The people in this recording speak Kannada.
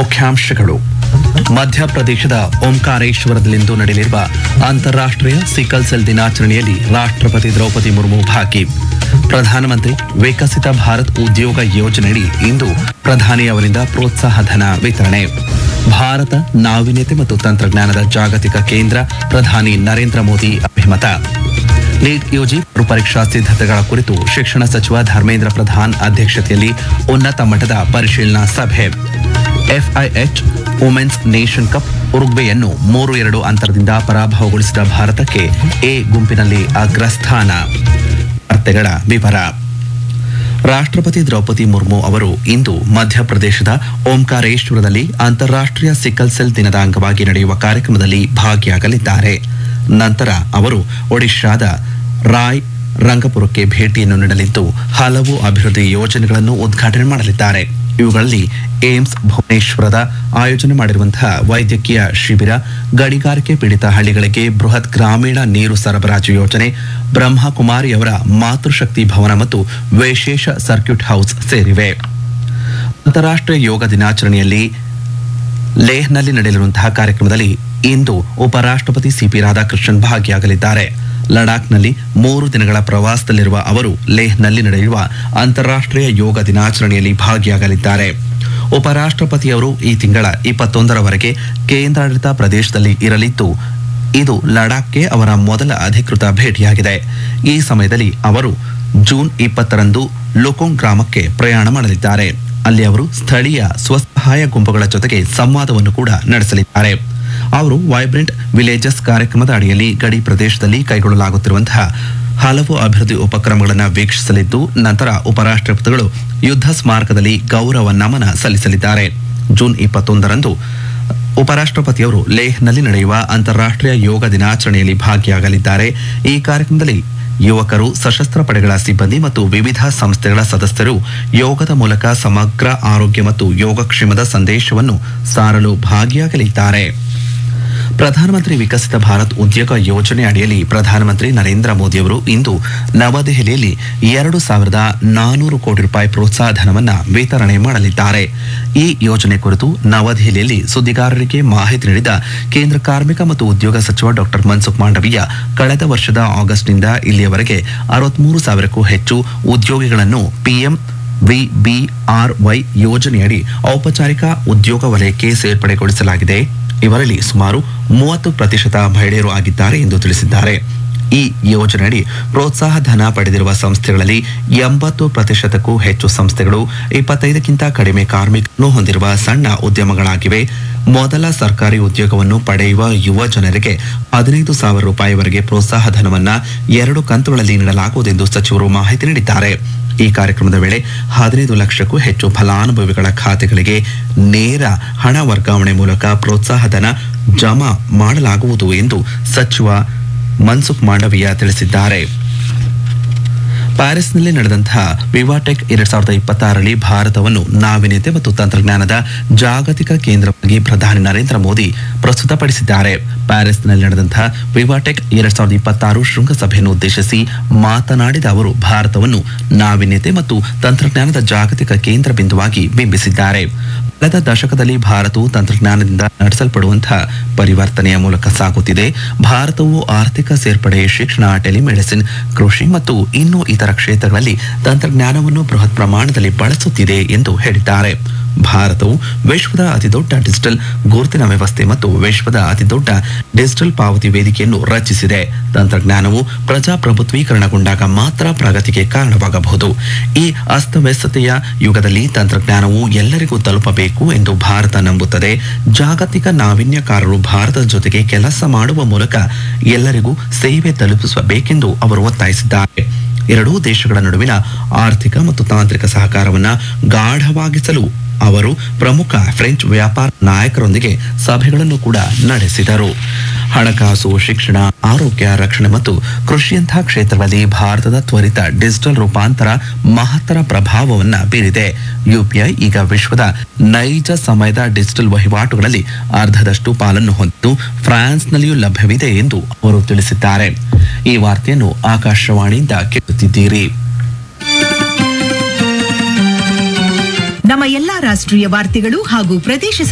ಮುಖ್ಯಾಂಶಗಳು ಮಧ್ಯಪ್ರದೇಶದ ಓಂಕಾರೇಶ್ವರದಲ್ಲಿಂದು ನಡೆಯಲಿರುವ ಅಂತಾರಾಷ್ಟ್ರೀಯ ಸಿಕಲ್ ಸೆಲ್ ದಿನಾಚರಣೆಯಲ್ಲಿ ರಾಷ್ಟ್ರಪತಿ ದ್ರೌಪದಿ ಮುರ್ಮು ಭಾಗಿ ಪ್ರಧಾನಮಂತ್ರಿ ವಿಕಸಿತ ಭಾರತ್ ಉದ್ಯೋಗ ಯೋಜನೆಯಡಿ ಇಂದು ಪ್ರಧಾನಿ ಅವರಿಂದ ಪ್ರೋತ್ಸಾಹ ಧನ ವಿತರಣೆ ಭಾರತ ನಾವೀನ್ಯತೆ ಮತ್ತು ತಂತ್ರಜ್ಞಾನದ ಜಾಗತಿಕ ಕೇಂದ್ರ ಪ್ರಧಾನಿ ನರೇಂದ್ರ ಮೋದಿ ಅಭಿಮತ ನೀಟ್ ಯುಜಿ ಪರೀಕ್ಷಾ ಸಿದ್ಧತೆಗಳ ಕುರಿತು ಶಿಕ್ಷಣ ಸಚಿವ ಧರ್ಮೇಂದ್ರ ಪ್ರಧಾನ್ ಅಧ್ಯಕ್ಷತೆಯಲ್ಲಿ ಉನ್ನತ ಮಟ್ಟದ ಪರಿಶೀಲನಾ ಸಭೆ ಎಫ್ಐಎಚ್ ವುಮೆನ್ಸ್ ನೇಷನ್ ಕಪ್ ಉರುಗ್ವೆಯನ್ನು ಮೂರು ಎರಡು ಅಂತರದಿಂದ ಪರಾಭವಗೊಳಿಸಿದ ಭಾರತಕ್ಕೆ ಎ ಗುಂಪಿನಲ್ಲಿ ಅಗ್ರಸ್ಥಾನ ವಾರ್ತೆಗಳ ವಿವರ ರಾಷ್ಟ್ರಪತಿ ದ್ರೌಪದಿ ಮುರ್ಮು ಅವರು ಇಂದು ಮಧ್ಯಪ್ರದೇಶದ ಓಂಕಾರೇಶ್ವರದಲ್ಲಿ ಅಂತಾರಾಷ್ಟ್ರೀಯ ಸಿಕಲ್ ಸೆಲ್ ದಿನದ ಅಂಗವಾಗಿ ನಡೆಯುವ ಕಾರ್ಯಕ್ರಮದಲ್ಲಿ ಭಾಗಿಯಾಗಲಿದ್ದಾರೆ ನಂತರ ಅವರು ಒಡಿಶಾದ ರಾಯ್ ರಂಗಪುರಕ್ಕೆ ಭೇಟಿಯನ್ನು ನೀಡಲಿದ್ದು ಹಲವು ಅಭಿವೃದ್ಧಿ ಯೋಜನೆಗಳನ್ನು ಉದ್ಘಾಟನೆ ಮಾಡಲಿದ್ದಾರೆ ಇವುಗಳಲ್ಲಿ ಏಮ್ಸ್ ಭುವನೇಶ್ವರದ ಆಯೋಜನೆ ಮಾಡಿರುವಂತಹ ವೈದ್ಯಕೀಯ ಶಿಬಿರ ಗಣಿಗಾರಿಕೆ ಪೀಡಿತ ಹಳ್ಳಿಗಳಿಗೆ ಬೃಹತ್ ಗ್ರಾಮೀಣ ನೀರು ಸರಬರಾಜು ಯೋಜನೆ ಬ್ರಹ್ಮಕುಮಾರಿಯವರ ಮಾತೃಶಕ್ತಿ ಭವನ ಮತ್ತು ವಿಶೇಷ ಸರ್ಕ್ಯೂಟ್ ಹೌಸ್ ಸೇರಿವೆ ಅಂತಾರಾಷ್ಟ್ರೀಯ ಯೋಗ ದಿನಾಚರಣೆಯಲ್ಲಿ ಲೇಹ್ನಲ್ಲಿ ನಡೆಯಲಿರುವಂತಹ ಕಾರ್ಯಕ್ರಮದಲ್ಲಿ ಇಂದು ಉಪರಾಷ್ಟ್ರಪತಿ ಸಿಪಿ ರಾಧಾಕೃಷ್ಣನ್ ಭಾಗಿಯಾಗಲಿದ್ದಾರೆ ಲಡಾಖ್ನಲ್ಲಿ ಮೂರು ದಿನಗಳ ಪ್ರವಾಸದಲ್ಲಿರುವ ಅವರು ಲೇಹ್ನಲ್ಲಿ ನಡೆಯುವ ಅಂತಾರಾಷ್ಟ್ರೀಯ ಯೋಗ ದಿನಾಚರಣೆಯಲ್ಲಿ ಭಾಗಿಯಾಗಲಿದ್ದಾರೆ ಉಪರಾಷ್ಟ್ರಪತಿಯವರು ಈ ತಿಂಗಳ ಇಪ್ಪತ್ತೊಂದರವರೆಗೆ ಕೇಂದ್ರಾಡಳಿತ ಪ್ರದೇಶದಲ್ಲಿ ಇರಲಿದ್ದು ಇದು ಲಡಾಖ್ಗೆ ಅವರ ಮೊದಲ ಅಧಿಕೃತ ಭೇಟಿಯಾಗಿದೆ ಈ ಸಮಯದಲ್ಲಿ ಅವರು ಜೂನ್ ಇಪ್ಪತ್ತರಂದು ಲುಕೋಂಗ್ ಗ್ರಾಮಕ್ಕೆ ಪ್ರಯಾಣ ಮಾಡಲಿದ್ದಾರೆ ಅಲ್ಲಿ ಅವರು ಸ್ಥಳೀಯ ಸ್ವಸಹಾಯ ಗುಂಪುಗಳ ಜೊತೆಗೆ ಸಂವಾದವನ್ನು ಕೂಡ ನಡೆಸಲಿದ್ದಾರೆ ಅವರು ವೈಬ್ರೆಂಟ್ ವಿಲೇಜಸ್ ಕಾರ್ಯಕ್ರಮದ ಅಡಿಯಲ್ಲಿ ಗಡಿ ಪ್ರದೇಶದಲ್ಲಿ ಕೈಗೊಳ್ಳಲಾಗುತ್ತಿರುವಂತಹ ಹಲವು ಅಭಿವೃದ್ಧಿ ಉಪಕ್ರಮಗಳನ್ನು ವೀಕ್ಷಿಸಲಿದ್ದು ನಂತರ ಉಪರಾಷ್ಟ್ರಪತಿಗಳು ಯುದ್ಧ ಸ್ಮಾರಕದಲ್ಲಿ ಗೌರವ ನಮನ ಸಲ್ಲಿಸಲಿದ್ದಾರೆ ಜೂನ್ ಇಪ್ಪತ್ತೊಂದರಂದು ಉಪರಾಷ್ಟ್ರಪತಿಯವರು ಲೇಹ್ನಲ್ಲಿ ನಡೆಯುವ ಅಂತಾರಾಷ್ಟ್ರೀಯ ಯೋಗ ದಿನಾಚರಣೆಯಲ್ಲಿ ಭಾಗಿಯಾಗಲಿದ್ದಾರೆ ಈ ಕಾರ್ಯಕ್ರಮದಲ್ಲಿ ಯುವಕರು ಸಶಸ್ತ್ರ ಪಡೆಗಳ ಸಿಬ್ಬಂದಿ ಮತ್ತು ವಿವಿಧ ಸಂಸ್ಥೆಗಳ ಸದಸ್ಯರು ಯೋಗದ ಮೂಲಕ ಸಮಗ್ರ ಆರೋಗ್ಯ ಮತ್ತು ಯೋಗಕ್ಷೇಮದ ಸಂದೇಶವನ್ನು ಸಾರಲು ಭಾಗಿಯಾಗಲಿದ್ದಾರೆ ಪ್ರಧಾನಮಂತ್ರಿ ವಿಕಸಿತ ಭಾರತ್ ಉದ್ಯೋಗ ಯೋಜನೆ ಅಡಿಯಲ್ಲಿ ಪ್ರಧಾನಮಂತ್ರಿ ನರೇಂದ್ರ ಮೋದಿಯವರು ಇಂದು ನವದೆಹಲಿಯಲ್ಲಿ ಎರಡು ಸಾವಿರದ ನಾನೂರು ಕೋಟಿ ರೂಪಾಯಿ ಪ್ರೋತ್ಸಾಹ ಧನವನ್ನ ವಿತರಣೆ ಮಾಡಲಿದ್ದಾರೆ ಈ ಯೋಜನೆ ಕುರಿತು ನವದೆಹಲಿಯಲ್ಲಿ ಸುದ್ದಿಗಾರರಿಗೆ ಮಾಹಿತಿ ನೀಡಿದ ಕೇಂದ್ರ ಕಾರ್ಮಿಕ ಮತ್ತು ಉದ್ಯೋಗ ಸಚಿವ ಡಾಕ್ಟರ್ ಮನ್ಸುಖ್ ಮಾಂಡವೀಯ ಕಳೆದ ವರ್ಷದ ಆಗಸ್ಟ್ನಿಂದ ಇಲ್ಲಿಯವರೆಗೆ ಅರವತ್ಮೂರು ಸಾವಿರಕ್ಕೂ ಹೆಚ್ಚು ಉದ್ಯೋಗಿಗಳನ್ನು ಪಿಎಂ ವಿಬಿಆರ್ವೈ ಯೋಜನೆಯಡಿ ಔಪಚಾರಿಕ ಉದ್ಯೋಗ ವಲಯಕ್ಕೆ ಸೇರ್ಪಡೆಗೊಳಿಸಲಾಗಿದೆ ಇವರಲ್ಲಿ ಸುಮಾರು ಮೂವತ್ತು ಪ್ರತಿಶತ ಮಹಿಳೆಯರು ಆಗಿದ್ದಾರೆ ಎಂದು ತಿಳಿಸಿದ್ದಾರೆ ಈ ಯೋಜನೆಯಡಿ ಪ್ರೋತ್ಸಾಹ ಧನ ಪಡೆದಿರುವ ಸಂಸ್ಥೆಗಳಲ್ಲಿ ಎಂಬತ್ತು ಪ್ರತಿಶತಕ್ಕೂ ಹೆಚ್ಚು ಸಂಸ್ಥೆಗಳು ಇಪ್ಪತ್ತೈದಕ್ಕಿಂತ ಕಡಿಮೆ ಕಾರ್ಮಿಕರನ್ನು ಹೊಂದಿರುವ ಸಣ್ಣ ಉದ್ಯಮಗಳಾಗಿವೆ ಮೊದಲ ಸರ್ಕಾರಿ ಉದ್ಯೋಗವನ್ನು ಪಡೆಯುವ ಯುವ ಜನರಿಗೆ ಹದಿನೈದು ಸಾವಿರ ರೂಪಾಯಿವರೆಗೆ ಪ್ರೋತ್ಸಾಹ ಧನವನ್ನ ಎರಡು ಕಂತುಗಳಲ್ಲಿ ನೀಡಲಾಗುವುದೆಂದು ಸಚಿವರು ಮಾಹಿತಿ ನೀಡಿದ್ದಾರೆ ಈ ಕಾರ್ಯಕ್ರಮದ ವೇಳೆ ಹದಿನೈದು ಲಕ್ಷಕ್ಕೂ ಹೆಚ್ಚು ಫಲಾನುಭವಿಗಳ ಖಾತೆಗಳಿಗೆ ನೇರ ಹಣ ವರ್ಗಾವಣೆ ಮೂಲಕ ಪ್ರೋತ್ಸಾಹ ಧನ ಜಮಾ ಮಾಡಲಾಗುವುದು ಎಂದು ಸಚಿವ ಮನ್ಸುಖ್ ಮಾಂಡವೀಯ ತಿಳಿಸಿದ್ದಾರೆ ಪ್ಯಾರಿಸ್ನಲ್ಲಿ ನಡೆದಂತಹ ವಿವಾಟೆಕ್ ಎರಡ್ ಸಾವಿರದ ಇಪ್ಪತ್ತಾರರಲ್ಲಿ ಭಾರತವನ್ನು ನಾವೀನ್ಯತೆ ಮತ್ತು ತಂತ್ರಜ್ಞಾನದ ಜಾಗತಿಕ ಕೇಂದ್ರವಾಗಿ ಪ್ರಧಾನಿ ನರೇಂದ್ರ ಮೋದಿ ಪ್ರಸ್ತುತಪಡಿಸಿದ್ದಾರೆ ಪ್ಯಾರಿಸ್ನಲ್ಲಿ ನಡೆದಂತಹ ವಿವಾಟೆಕ್ ಎರಡ್ ಸಾವಿರದ ಇಪ್ಪತ್ತಾರು ಶೃಂಗಸಭೆಯನ್ನು ಉದ್ದೇಶಿಸಿ ಮಾತನಾಡಿದ ಅವರು ಭಾರತವನ್ನು ನಾವೀನ್ಯತೆ ಮತ್ತು ತಂತ್ರಜ್ಞಾನದ ಜಾಗತಿಕ ಕೇಂದ್ರ ಬಿಂದುವಾಗಿ ಬಿಂಬಿಸಿದ್ದಾರೆ ಕಳೆದ ದಶಕದಲ್ಲಿ ಭಾರತವು ತಂತ್ರಜ್ಞಾನದಿಂದ ನಡೆಸಲ್ಪಡುವಂತಹ ಪರಿವರ್ತನೆಯ ಮೂಲಕ ಸಾಗುತ್ತಿದೆ ಭಾರತವು ಆರ್ಥಿಕ ಸೇರ್ಪಡೆ ಶಿಕ್ಷಣ ಟೆಲಿಮೆಡಿಸಿನ್ ಕೃಷಿ ಮತ್ತು ಇನ್ನೂ ಇತರ ಕ್ಷೇತ್ರಗಳಲ್ಲಿ ತಂತ್ರಜ್ಞಾನವನ್ನು ಬೃಹತ್ ಪ್ರಮಾಣದಲ್ಲಿ ಬಳಸುತ್ತಿದೆ ಎಂದು ಹೇಳಿದ್ದಾರೆ ಭಾರತವು ವಿಶ್ವದ ಅತಿದೊಡ್ಡ ಡಿಜಿಟಲ್ ಗುರುತಿನ ವ್ಯವಸ್ಥೆ ಮತ್ತು ವಿಶ್ವದ ಅತಿದೊಡ್ಡ ಡಿಜಿಟಲ್ ಪಾವತಿ ವೇದಿಕೆಯನ್ನು ರಚಿಸಿದೆ ತಂತ್ರಜ್ಞಾನವು ಪ್ರಜಾಪ್ರಭುತ್ವೀಕರಣಗೊಂಡಾಗ ಮಾತ್ರ ಪ್ರಗತಿಗೆ ಕಾರಣವಾಗಬಹುದು ಈ ಅಸ್ತವ್ಯಸ್ತತೆಯ ಯುಗದಲ್ಲಿ ತಂತ್ರಜ್ಞಾನವು ಎಲ್ಲರಿಗೂ ತಲುಪಬೇಕು ಎಂದು ಭಾರತ ನಂಬುತ್ತದೆ ಜಾಗತಿಕ ನಾವೀನ್ಯಕಾರರು ಭಾರತದ ಜೊತೆಗೆ ಕೆಲಸ ಮಾಡುವ ಮೂಲಕ ಎಲ್ಲರಿಗೂ ಸೇವೆ ತಲುಪಿಸಬೇಕೆಂದು ಅವರು ಒತ್ತಾಯಿಸಿದ್ದಾರೆ ಎರಡೂ ದೇಶಗಳ ನಡುವಿನ ಆರ್ಥಿಕ ಮತ್ತು ತಾಂತ್ರಿಕ ಸಹಕಾರವನ್ನು ಗಾಢವಾಗಿಸಲು ಅವರು ಪ್ರಮುಖ ಫ್ರೆಂಚ್ ವ್ಯಾಪಾರ ನಾಯಕರೊಂದಿಗೆ ಸಭೆಗಳನ್ನು ಕೂಡ ನಡೆಸಿದರು ಹಣಕಾಸು ಶಿಕ್ಷಣ ಆರೋಗ್ಯ ರಕ್ಷಣೆ ಮತ್ತು ಕೃಷಿಯಂತಹ ಕ್ಷೇತ್ರಗಳಲ್ಲಿ ಭಾರತದ ತ್ವರಿತ ಡಿಜಿಟಲ್ ರೂಪಾಂತರ ಮಹತ್ತರ ಪ್ರಭಾವವನ್ನು ಬೀರಿದೆ ಯುಪಿಐ ಈಗ ವಿಶ್ವದ ನೈಜ ಸಮಯದ ಡಿಜಿಟಲ್ ವಹಿವಾಟುಗಳಲ್ಲಿ ಅರ್ಧದಷ್ಟು ಪಾಲನ್ನು ಹೊಂದಿದ್ದು ಫ್ರಾನ್ಸ್ನಲ್ಲಿಯೂ ಲಭ್ಯವಿದೆ ಎಂದು ಅವರು ತಿಳಿಸಿದ್ದಾರೆ ಈ ವಾರ್ತೆಯನ್ನು ಆಕಾಶವಾಣಿಯಿಂದ ಕೇಳುತ್ತಿದ್ದೀರಿ ನಮ್ಮ ಎಲ್ಲಾ ರಾಷ್ಟ್ರೀಯ ವಾರ್ತೆಗಳು ಹಾಗೂ ಪ್ರದೇಶ